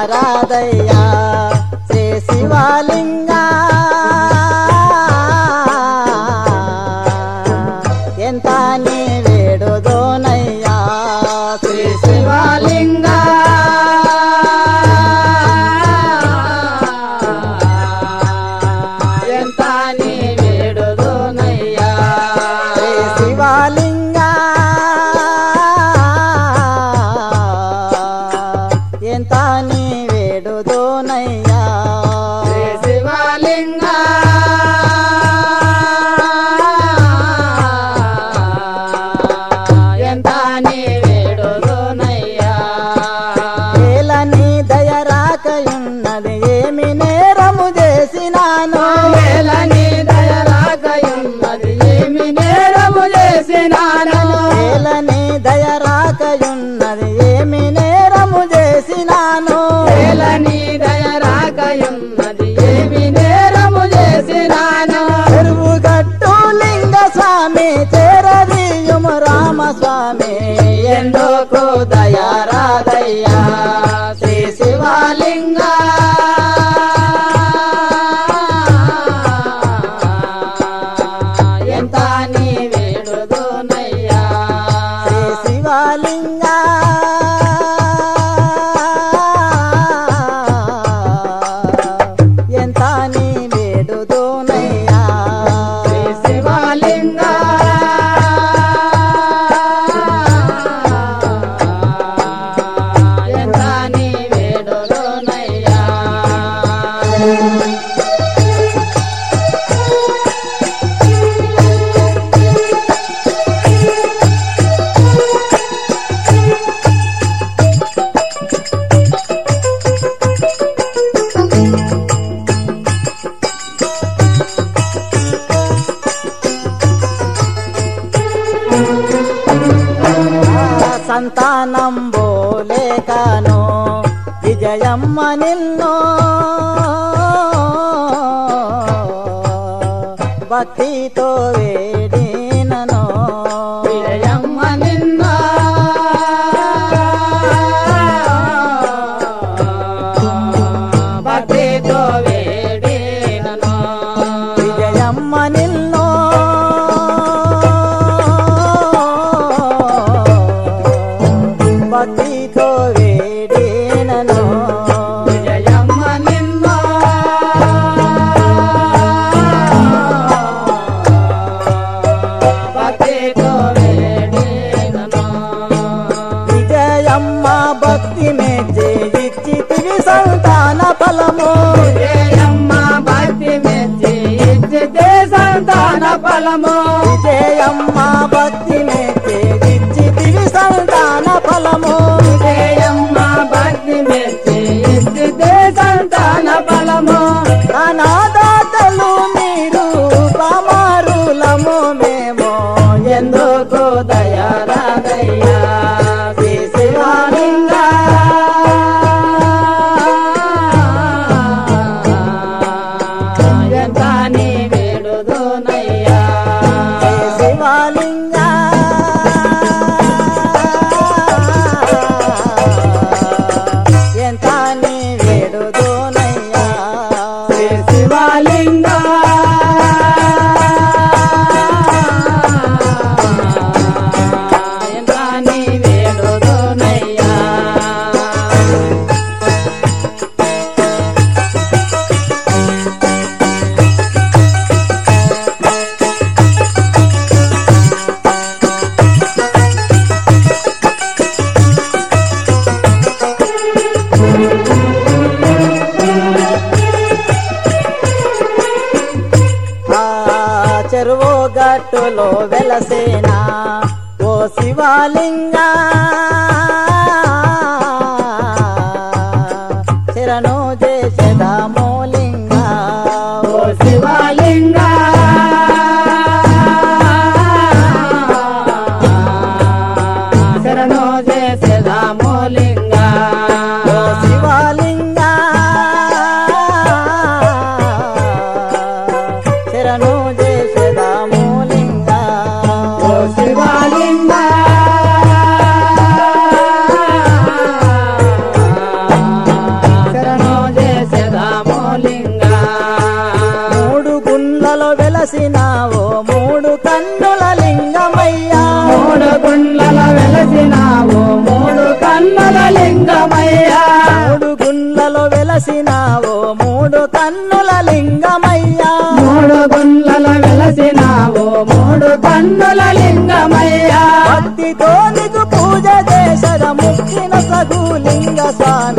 దయారాదయ్యా శ్రీ శివలింగ ఎంత నీ వేడుదోనయ్యా శ్రీ శివలింగ ఎంత నీ వేడుదోనయ్యా శ్రీ శివలింగ ఎంత నీ వేడుదోనయ్యా శ్రీ శివలింగ ఎంత నీ వేడుదోనయ్యా ఏలని దయరాకయున్నది ఏమి నేరము చేసినాను వేలని దయరాకయున్నది ఏమి నేరము చేసినాను ఏలని దయరాకయున్నది ఏమి నేరము చేసినాను వేలని దయరాకయున్నది ఏమి నేరము చేసినాను చెరువు గట్టు లింగ స్వామి చేరదీయుము రామస్వామి ఎందుకు దయారాదయ్యా శ్రీ శివలింగ ఎంత నీ వేడుదోనయ్యా శ్రీ శివలింగ ఎంత నీ వేడుదోనయ్యా శ్రీ శివలింగ ఎంత నీ వేడుదోనయ్యా సంతానం బోలేకను విజయమ్మ నిన్ను భక్తితో వేడినను విజయమ్మ నిన్న భక్తితో వేడినను విజయమ్మ నిన్ను భక్తితో వేడినను విజయమ్మ నిన్న భక్తితో వేడినను విజయమ్మ భక్తి మెచ్చి ఇచ్చితివి సంతాన ఫలము విజయమ్మ భక్తి మెచ్చి ఇచ్చితే సంతాన ఫలము విజయమ్మ భక్తి మెచ్చి ఇచ్చితివి సంతాన ఫలము విజయమ్మ భక్తి మెచ్చి ఇచ్చితే సంతాన ఫలము అనాథాతలు మీరు పమారులము మేము ఎందుకు దయారాదయ్యా శ్రీ శివాలింగ ఎంత నీ వేడుదోనయ్యా శ్రీ శివలింగ ఎంత నీ వేడుదోనయ్యా శ్రీ శివాలింగ ఎంత నీ వేడుదోనయ్యా ఆ చెరువు గట్టులో వెలసేనా ఓ శివలింగ శరణు చేసేదామోలింగ ఓ శివలింగ శరణో చేసేదామోలింగ ఓ శివలింగ శరణు చేసేదామోలింగ ఓ శివలింగ వెలసినావో మూడు కన్నుల లింగమయ్యా మూడు గుండ్ల వెలసినావు మూడు కన్నుల లింగమయ్యా మూడు గుండ్లలో వెలసినావో మూడు కన్నుల లింగమయ్యా మూడు గుండ్ల వెలసినావు మూడు కన్నుల లింగమయ్యా భక్తితో నీకు పూజ చేసద ముక్కిన సగు లింగ స్వామి